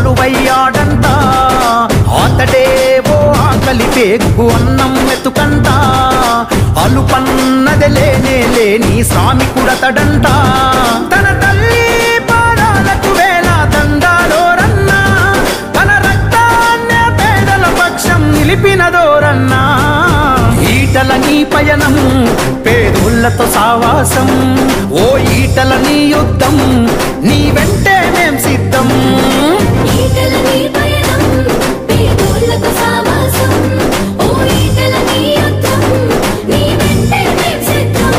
కొలువయ్యాడంట అతడే ఓ ఆకలి పేగు అన్నం వెతుకంట అలుపన్నది లేనే లేని శ్రామికుడతడంట తన తల్లి పాదాలకు వేల దండాలోరన్నా తన రక్తాన్నే పేదల పక్షం నిలిపినదోరన్నా ఈటల నీ పయనం పేదోళ్ళతో సావాసం ఓ ఈటల నీ యుద్ధం నీ వెంటే మేం సిద్ధం ఈటల నీ పయనం పేదోళ్ళకు సావాసం ఓ ఈటల నీ యుద్ధం నీ వెంటే మేం సిద్ధం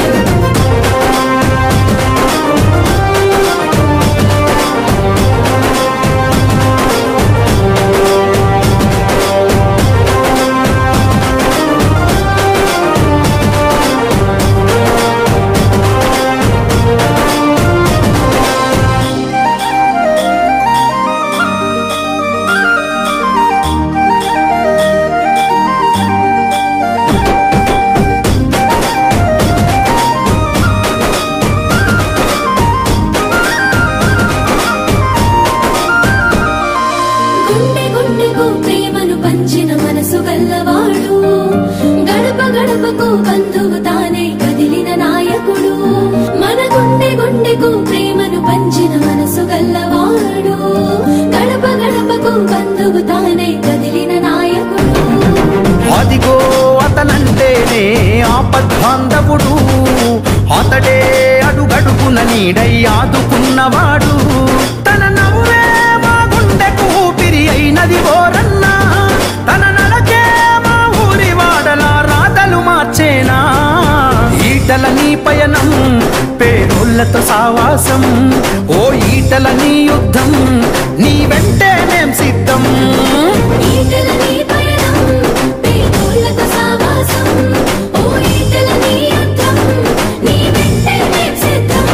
గుండె గుండెకు ప్రేమను పంచిన మనసు గల్లవాడు గడప గడపకు బంధువు తానే కదిలిన నాయకుడు మన గుండె గుండెకు ప్రేమను పంచిన మనసు గల్లవాడు గడప గడపకు బంధువు తానే కదిలిన నాయకుడు అదిగో అతనంటేనే ఆపద్బాంధవుడు అతడే అడుగడుగున నీడై ఆదుకున్నవాడు తన నవ్వే మా గుండెకు ఊపిరి అయినది ఓరన్నా తన నడకే మా ఊరి వాడలా రాతలు మార్చేనా ఈటల నీ పయనం పేదోళ్ళతో సావాసం ఓ ఈటల నీ యుద్ధం నీ వెంటే మేం సిద్ధం ఈటల నీ పయనం పేదోళ్ళకు సావాసం ఓ ఈటల నీ యుద్ధం నీ వెంటే మేం సిద్ధం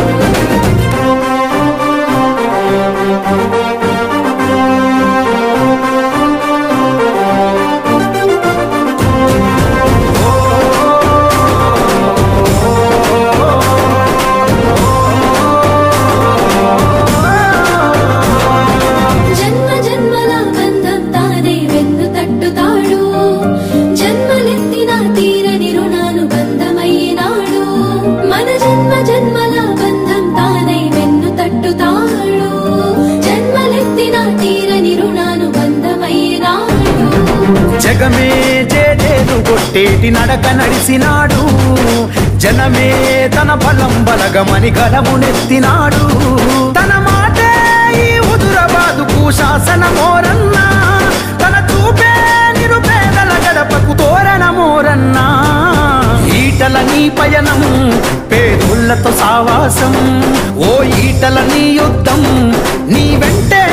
జన్మ జన్మల బంధం తానే వెన్ను తట్టుతాడు జన్మలెత్తిన తీరని రుణాలు బంధమయ్యినాడు మన జన్మ జన్మల బంధం తానే వెన్ను తట్టుతాడు జన్మలెత్తిన తీరని రుణాలు బంధమయ్యినాడు జగమే జేజేలు కొట్టేటి నడక నడిసినాడు జనమే తన బలం బలగమని గలమునెత్తినాడు తన మాటే ఈ హుదురాబాదుకు శాసనమోరన్నా తన చూపే నిరుపేదల గడపకు తోరణమోరన్నా ఈటల నీ పయనం పేదోళ్ళతో సావాసం ఓ ఈటల నీ యుద్ధం నీ వెంటే